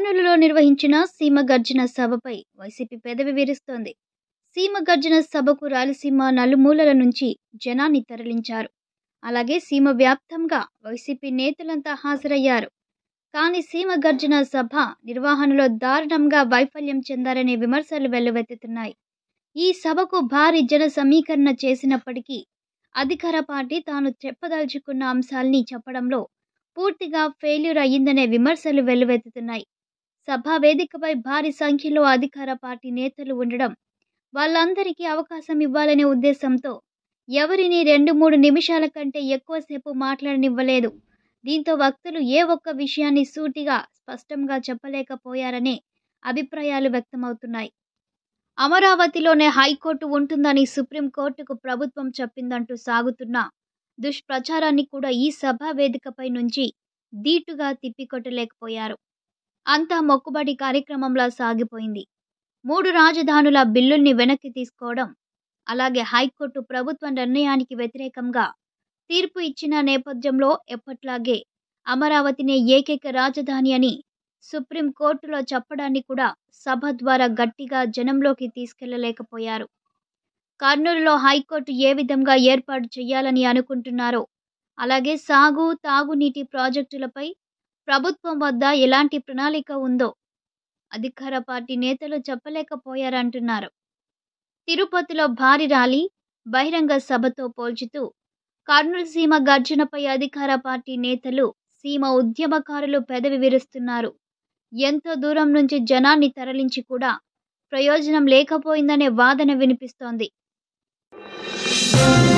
కర్నూలులో నిర్వహించిన సీమ గర్జన సభపై వైసీపీ పెదవి విరుస్తోంది సీమ గర్జన సభకు రాయలసీమ నలుమూలల నుంచి జనాన్ని తరలించారు అలాగే సీమ వ్యాప్తంగా వైసీపీ నేతలంతా హాజరయ్యారు కానీ సీమ గర్జన సభ నిర్వహణలో దారుణంగా వైఫల్యం చెందారనే విమర్శలు వెల్లువెత్తుతున్నాయి ఈ సభకు భారీ జన సమీకరణ చేసినప్పటికీ అధికార పార్టీ తాను చెప్పదలుచుకున్న అంశాల్ని చెప్పడంలో పూర్తిగా ఫెయిల్యూర్ అయ్యిందనే విమర్శలు వెల్లువెత్తుతున్నాయి సభా వేదికపై భారీ సంఖ్యలో అధికార పార్టీ నేతలు ఉండడం వాళ్ళందరికీ అవకాశం ఇవ్వాలనే ఉద్దేశంతో ఎవరిని రెండు మూడు నిమిషాల కంటే ఎక్కువసేపు మాట్లాడనివ్వలేదు దీంతో వక్తలు ఏ ఒక్క విషయాన్ని సూటిగా స్పష్టంగా చెప్పలేకపోయారనే అభిప్రాయాలు వ్యక్తమవుతున్నాయి అమరావతిలోనే హైకోర్టు ఉంటుందని సుప్రీంకోర్టుకు ప్రభుత్వం చెప్పిందంటూ సాగుతున్న దుష్ప్రచారాన్ని కూడా ఈ సభా వేదికపై నుంచి ధీటుగా తిప్పికొట్టలేకపోయారు అంతా మొక్కుబడి కార్యక్రమంలా సాగిపోయింది మూడు రాజధానుల బిల్లుల్ని వెనక్కి తీసుకోవడం అలాగే హైకోర్టు ప్రభుత్వ నిర్ణయానికి వ్యతిరేకంగా తీర్పు ఇచ్చిన నేపథ్యంలో ఎప్పట్లాగే అమరావతినే ఏకైక రాజధాని అని సుప్రీంకోర్టులో చెప్పడాన్ని కూడా సభ ద్వారా గట్టిగా జనంలోకి తీసుకెళ్లలేకపోయారు కర్నూలులో హైకోర్టు ఏ విధంగా ఏర్పాటు చేయాలని అనుకుంటున్నారో అలాగే సాగు తాగునీటి ప్రాజెక్టులపై ప్రభుత్వం వద్ద ఎలాంటి ప్రణాళిక ఉందో అధికార పార్టీ నేతలు చెప్పలేకపోయారంటున్నారు తిరుపతిలో భారీ ర్యాలీ బహిరంగ సభతో పోల్చుతూ కర్నూలు సీమ గర్జనపై అధికార పార్టీ నేతలు సీమ ఉద్యమకారులు పెదవి విరుస్తున్నారు ఎంతో దూరం నుంచి జనాన్ని తరలించి కూడా ప్రయోజనం లేకపోయిందనే వాదన వినిపిస్తోంది